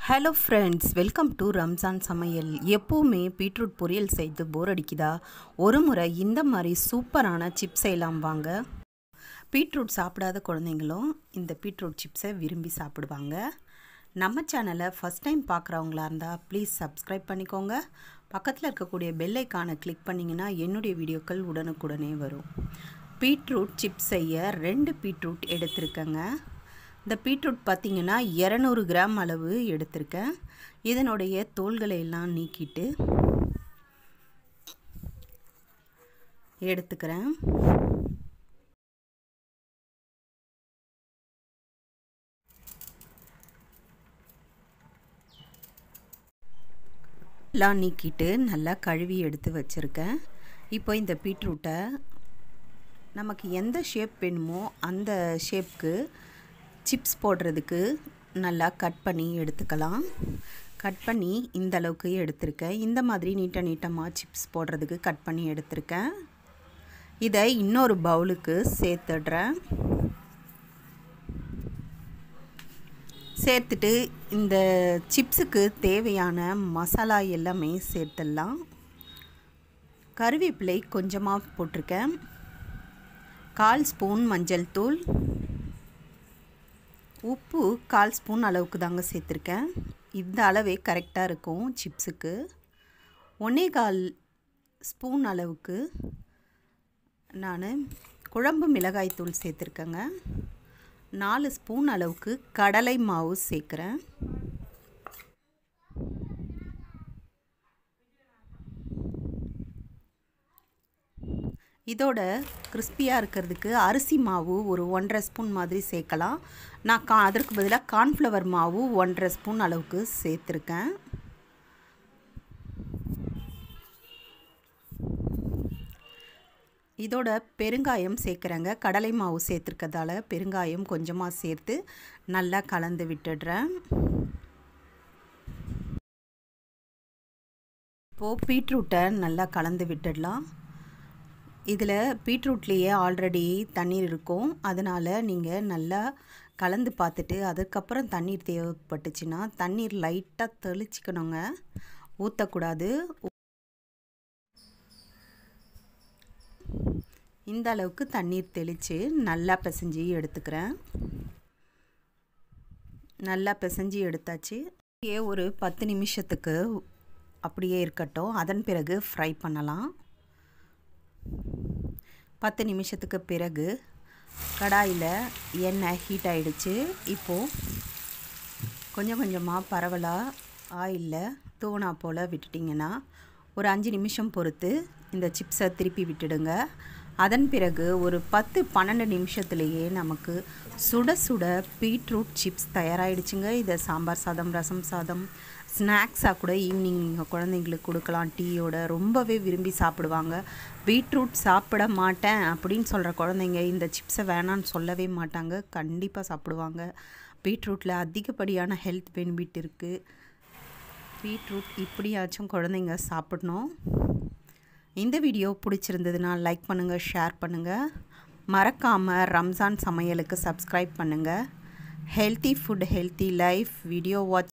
hello friends welcome to Ramzan சமையல் எப்போவுமே beetroot பொரியல் செய்து போர் அடிக்குதா ஒரு முறை இந்த மாதிரி சூப்பரான சிப்ஸ் செய்யலாம் வாங்க பீட்ரூட் சாப்பிடாத குழந்தைங்களும் இந்த பீட்ரூட் சிப்ஸை விரும்பி சாப்பிடுவாங்க நம்ம சேனலை ஃபஸ்ட் டைம் பார்க்குறவங்களா இருந்தால் ப்ளீஸ் சப்ஸ்கிரைப் பண்ணிக்கோங்க பக்கத்தில் இருக்கக்கூடிய பெல் ஐக்கானை கிளிக் பண்ணிங்கன்னா என்னுடைய வீடியோக்கள் உடனுக்குடனே வரும் பீட்ரூட் சிப்ஸ் செய்ய ரெண்டு பீட்ரூட் எடுத்திருக்கேங்க இந்த பீட்ரூட் பார்த்திங்கன்னா இரநூறு கிராம் அளவு எடுத்திருக்கேன் இதனுடைய தோள்களை எல்லாம் நீக்கிட்டு எடுத்துக்கிறேன் எல்லாம் நீக்கிட்டு நல்லா கழுவி எடுத்து வச்சுருக்கேன் இப்போ இந்த பீட்ரூட்டை நமக்கு எந்த ஷேப் வேணுமோ அந்த ஷேப்க்கு சிப்ஸ் போடுறதுக்கு நல்லா கட் பண்ணி எடுத்துக்கலாம் கட் பண்ணி இந்த அளவுக்கு எடுத்திருக்கேன் இந்த மாதிரி நீட்ட நீட்டமாக சிப்ஸ் போடுறதுக்கு கட் பண்ணி எடுத்திருக்கேன் இதை இன்னொரு பவுலுக்கு சேர்த்துடுறேன் சேர்த்துட்டு இந்த சிப்ஸுக்கு தேவையான மசாலா எல்லாமே சேர்த்துடலாம் கருவேப்பிலை கொஞ்சமாக போட்டிருக்கேன் கால் ஸ்பூன் மஞ்சள் தூள் உப்பு கால் ஸ்பூன் அளவுக்கு தாங்க சேர்த்துருக்கேன் இந்த அளவே கரெக்டாக இருக்கும் சிப்ஸுக்கு ஒன்றே கால் ஸ்பூன் அளவுக்கு நான் குழம்பு மிளகாய் தூள் சேர்த்துருக்கேங்க நாலு ஸ்பூன் அளவுக்கு கடலை மாவு சேர்க்குறேன் இதோட கிறிஸ்பியாக இருக்கிறதுக்கு அரிசி மாவு ஒரு ஒன்றரை ஸ்பூன் மாதிரி சேர்க்கலாம் நான் கா அதற்கு பதிலாக கார்ன்ஃப்ளவர் மாவு ஒன்றரை ஸ்பூன் அளவுக்கு சேர்த்துருக்கேன் இதோட பெருங்காயம் சேர்க்குறேங்க கடலை மாவு சேர்த்துருக்கதால பெருங்காயம் கொஞ்சமாக சேர்த்து நல்லா கலந்து விட்டுடுறேன் இப்போது பீட்ரூட்டை நல்லா கலந்து விட்டுடலாம் இதில் பீட்ரூட்லேயே ஆல்ரெடி தண்ணீர் இருக்கும் அதனால் நீங்கள் நல்லா கலந்து பார்த்துட்டு அதுக்கப்புறம் தண்ணீர் தேவைப்பட்டுச்சுன்னா தண்ணீர் லைட்டாக தெளிச்சிக்கணுங்க ஊற்றக்கூடாது இந்த அளவுக்கு தண்ணீர் தெளித்து நல்லா பிசைஞ்சு எடுத்துக்கிறேன் நல்லா பிசைஞ்சு எடுத்தாச்சு ஒரு பத்து நிமிஷத்துக்கு அப்படியே இருக்கட்டும் அதன் பிறகு ஃப்ரை பண்ணலாம் பத்து நிமிஷத்துக்கு பிறகு கடாயில் எண்ணெய் ஹீட் ஆகிடுச்சு இப்போது கொஞ்சம் கொஞ்சமாக பரவலாக ஆயிலில் தூணா போல் விட்டுட்டிங்கன்னா ஒரு அஞ்சு நிமிஷம் பொறுத்து இந்த சிப்ஸை திருப்பி விட்டுடுங்க அதன் பிறகு ஒரு பத்து பன்னெண்டு நிமிஷத்துலேயே நமக்கு சுட சுட பீட்ரூட் சிப்ஸ் தயாராகிடுச்சுங்க இதை சாம்பார் சாதம் ரசம் சாதம் ஸ்நாக்ஸாக கூட ஈவினிங் நீங்கள் குழந்தைங்களுக்கு கொடுக்கலாம் டீயோட ரொம்பவே விரும்பி சாப்பிடுவாங்க பீட்ரூட் சாப்பிட மாட்டேன் அப்படின்னு சொல்கிற குழந்தைங்க இந்த சிப்ஸை வேணான்னு சொல்லவே மாட்டாங்க கண்டிப்பாக சாப்பிடுவாங்க பீட்ரூட்டில் அதிகப்படியான ஹெல்த் பெனிஃபிட் இருக்குது பீட்ரூட் இப்படியாச்சும் குழந்தைங்க சாப்பிடணும் இந்த வீடியோ பிடிச்சிருந்ததுன்னா லைக் பண்ணுங்கள் ஷேர் பண்ணுங்கள் மறக்காமல் ரம்ஜான் சமையலுக்கு சப்ஸ்கிரைப் பண்ணுங்கள் healthy food healthy life video watch